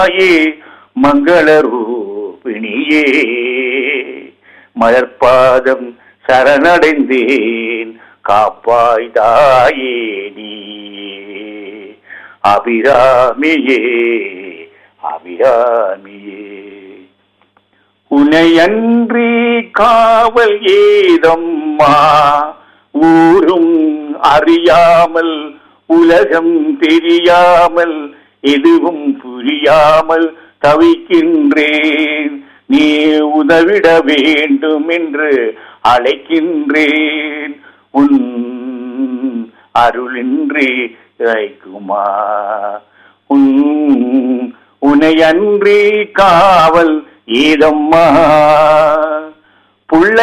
தாயே மங்களரூபிணியே மலர்பாதம் சரணடைந்தேன் காப்பாய் தாயே நீயே அபிராமியே அபிராமியே உனையன்றி காவல் ஏதம்மா ஊரும் அறியாமல் உலகம் தெரியாமல் எதுவும் புரியாமல் தவிக்கின்றேன் நீ உதவிட வேண்டும் என்று அழைக்கின்றேன் உன் அருளின்றி இறைக்குமா உன் உனையன்றி காவல் ஏதம்மா புள்ள